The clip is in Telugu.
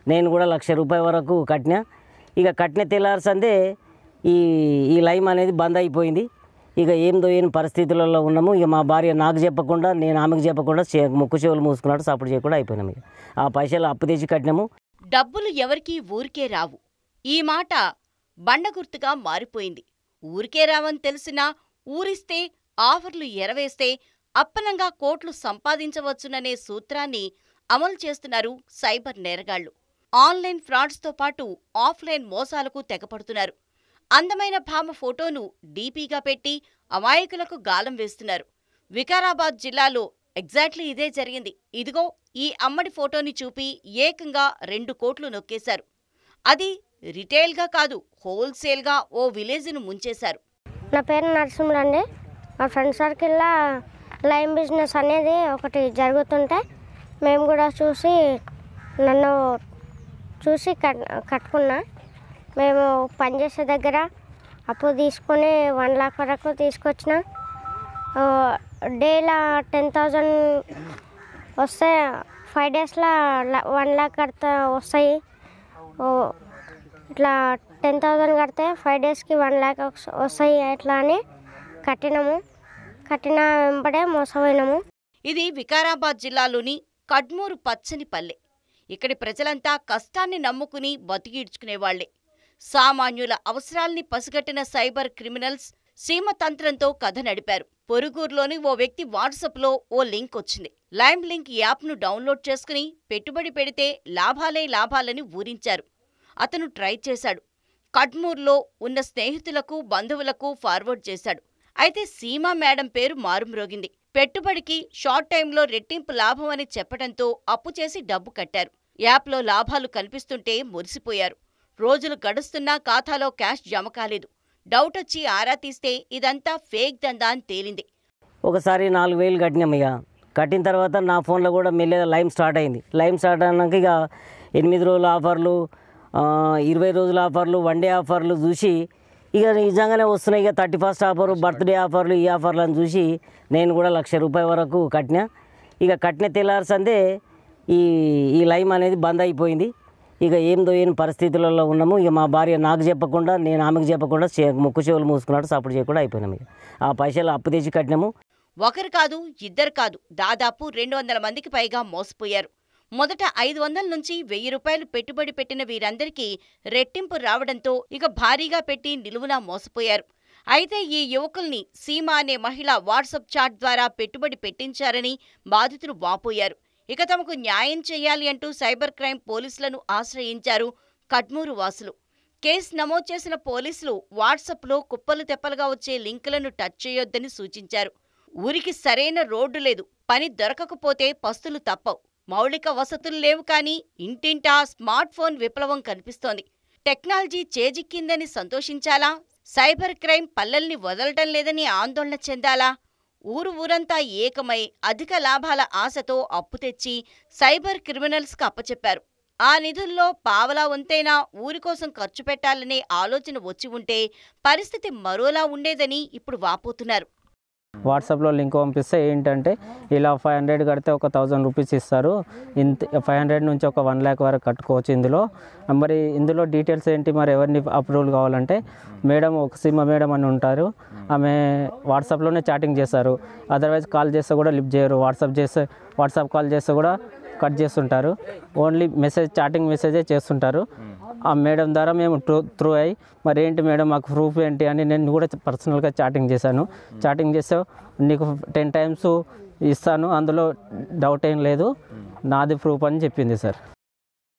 నేను కూడా లక్ష రూపాయల వరకు కట్టిన ఇక కట్టిన తెల్లారసందే ఈ ఈ లైమ్ అనేది బంద్ అయిపోయింది ఇక ఏం దోయని పరిస్థితులలో ఉన్నాము ఇక మా భార్య నాకు చెప్పకుండా నేను ఆమెకు చెప్పకుండా చే- ముక్కు చెవులు మూసుకున్నట్టు సపోర్ట్ చేయకుండా అయిపోయినాము ఇక ఆ పైసలు అప్పు తెచ్చి కట్టినాము డబ్బులు ఎవరికీ ఊరికే రావు ఈ మాట బండగుర్తుగా మారిపోయింది ఊరికే రావని తెలిసినా ఊరిస్తే ఆఫర్లు ఎరవేస్తే అప్పనంగా కోట్లు సంపాదించవచ్చుననే సూత్రాన్ని అమలు చేస్తున్నారు సైబర్ నేరగాళ్లు ఆన్లైన్ ఫ్రాడ్స్తో పాటు ఆఫ్లైన్ మోసాలకు తెగపడుతున్నారు అందమైన భామ ఫోటోను డీపీగా పెట్టి అమాయకులకు గాలం వేస్తున్నారు వికారాబాద్ జిల్లాలో ఎగ్జాక్ట్లీ ఇదే జరిగింది ఇదిగో ఈ అమ్మడి ఫోటోని చూపి ఏకంగా రెండు కోట్లు నొక్కేశారు అది రిటైల్గా కాదు హోల్సేల్గా ఓ విలేజ్ను ముంచేశారు నా పేరు నరసింహులు అండి మా ఫ్రెండ్ సర్కిల్లో లైమ్ బిజినెస్ అనేది ఒకటి జరుగుతుంటే మేము కూడా చూసి నన్ను చూసి కట్ కట్టుకున్నా మేము పనిచేసే దగ్గర అప్పు తీసుకొని వన్ లాక్ వరకు తీసుకొచ్చిన డేలా టెన్ థౌజండ్ వస్తే ఫైవ్ డేస్లో వన్ లాక్ కడితే వస్తాయి ఓ, ఇట్లా టెన్ థౌజండ్ కడితే ఫైవ్ డేస్కి వన్ ల్యాక్ వస్తాయి ఎట్లా అని కట్టినాము కట్టిన వెంబడే మోసపోయినాము ఇది వికారాబాద్ జిల్లాలోని కడ్మూరు పచ్చని పల్లె ఇక్కడి ప్రజలంతా కష్టాన్ని నమ్ముకుని బతికిడ్చుకునేవాళ్లే సామాన్యుల అవసరాల్ని పసిగట్టిన సైబర్ క్రిమినల్స్ సీమతంత్రంతో కథ నడిపారు పొరుగురులోని ఓ వ్యక్తి వాట్సాప్లో ఓ లింక్ వచ్చింది లైమ్ లింక్ యాప్ను డౌన్లోడ్ చేసుకుని పెట్టుబడి పెడితే లాభాలే లాభాలని ఊరించారు అతను ట్రై చేశాడు కడ్మూర్లో ఉన్న స్నేహితులకు బంధువులకు ఫార్వర్డ్ చేశాడు అయితే సీమా మేడం పేరు మారుమ్రోగింది పెట్టుబడికి షార్ట్ టైంలో రెట్టింపు లాభం అని చెప్పడంతో అప్పు చేసి డబ్బు కట్టారు యాప్లో లాభాలు కనిపిస్తుంటే మురిసిపోయారు రోజులు గడుస్తున్నా ఖాతాలో క్యాష్ జమ కాలేదు డౌట్ వచ్చి ఆరా తీస్తే ఇదంతా ఫేక్ దందా అని తేలింది ఒకసారి నాలుగు వేలు కట్టినాం ఇక కట్టిన తర్వాత నా ఫోన్లో కూడా మెల్లగా లైమ్ స్టార్ట్ అయింది లైమ్ స్టార్ట్ అయినాక ఇక ఎనిమిది రోజుల ఆఫర్లు ఆ, ఇరవై రోజుల ఆఫర్లు వన్ డే ఆఫర్లు చూసి ఇక నిజంగానే వస్తున్నాయి ఇక థర్టీ ఫస్ట్ ఆఫర్ బర్త్డే ఆఫర్లు ఈ ఆఫర్లు అని చూసి నేను కూడా లక్ష రూపాయల వరకు కట్టిన ఇక కట్టిన తెల్లారసందే ఈ ఈ లైమ్ అనేది బంద్ అయిపోయింది ఇక ఏం దోయని పరిస్థితులలో ఉన్నాము ఇక మా భార్య నాకు చెప్పకుండా నేను ఆమెకు చెప్పకుండా చే- ముక్కు చెవులు మూసుకున్నట్టు సపోర్ట్ చేయకుండా అయిపోయినాము ఇక ఆ పైసలు అప్పు తెచ్చి కట్టినాము ఒకరు కాదు ఇద్దరు కాదు దాదాపు రెండు వందల మందికి పైగా మోసపోయారు మొదట ఐదు వందల నుంచి వెయ్యి రూపాయలు పెట్టుబడి పెట్టిన వీరందరికీ రెట్టింపు రావడంతో ఇక భారీగా పెట్టి నిలువునా మోసపోయారు అయితే ఈ యువకుల్ని సీమ అనే మహిళ వాట్సాప్ చాట్ ద్వారా పెట్టుబడి పెట్టించారని బాధితులు వాపోయారు ఇక తమకు న్యాయం చేయాలి అంటూ సైబర్ క్రైమ్ పోలీసులను ఆశ్రయించారు కడ్మూరు వాసులు కేసు నమోదు చేసిన పోలీసులు వాట్సాప్లో కుప్పలు తెప్పలుగా వచ్చే లింకులను టచ్ చేయొద్దని సూచించారు ఊరికి సరైన రోడ్డు లేదు పని దొరకకపోతే పస్తులు తప్పవు మౌలిక వసతులు లేవు కానీ ఇంటింటా స్మార్ట్ ఫోన్ విప్లవం కనిపిస్తోంది టెక్నాలజీ చేజిక్కిందని సంతోషించాలా సైబర్ క్రైమ్ పల్లెల్ని వదలటం లేదని ఆందోళన చెందాలా ఊరు ఊరంతా ఏకమై అధిక లాభాల ఆశతో అప్పు తెచ్చి సైబర్ క్రిమినల్స్కి అప్పచెప్పారు ఆ నిధుల్లో పావలా వంతైనా ఊరి కోసం ఖర్చు పెట్టాలనే ఆలోచన వచ్చి ఉంటే పరిస్థితి మరోలా ఉండేదని ఇప్పుడు వాపోతున్నారు వాట్సాప్లో లింక్ పంపిస్తే ఏంటంటే ఇలా ఫైవ్ హండ్రెడ్ కడితే ఒక థౌజండ్ రూపీస్ ఇస్తారు ఇంత ఫైవ్ హండ్రెడ్ నుంచి ఒక వన్ ల్యాక్ వరకు కట్టుకోవచ్చు ఇందులో మరి ఇందులో డీటెయిల్స్ ఏంటి మరి ఎవరిని అప్రూవల్ కావాలంటే మేడం ఒక సీమ మేడం అని ఉంటారు ఆమె వాట్సాప్లోనే చాటింగ్ చేస్తారు అదర్వైజ్ కాల్ చేస్తే కూడా లిఫ్ట్ చేయరు వాట్సాప్ చేస్తే వాట్సాప్ కాల్ చేస్తే కూడా కట్ చేస్తుంటారు ఓన్లీ మెసేజ్ చాటింగ్ మెసేజే చేస్తుంటారు ఆ మేడం ద్వారా మేము త్రూ త్రూ అయ్యి మరి ఏంటి మేడం మాకు ప్రూఫ్ ఏంటి అని నేను కూడా పర్సనల్గా చాటింగ్ చేశాను చాటింగ్ చేస్తే నీకు టెన్ టైమ్స్ ఇస్తాను అందులో డౌట్ ఏం లేదు నాది ప్రూఫ్ అని చెప్పింది సార్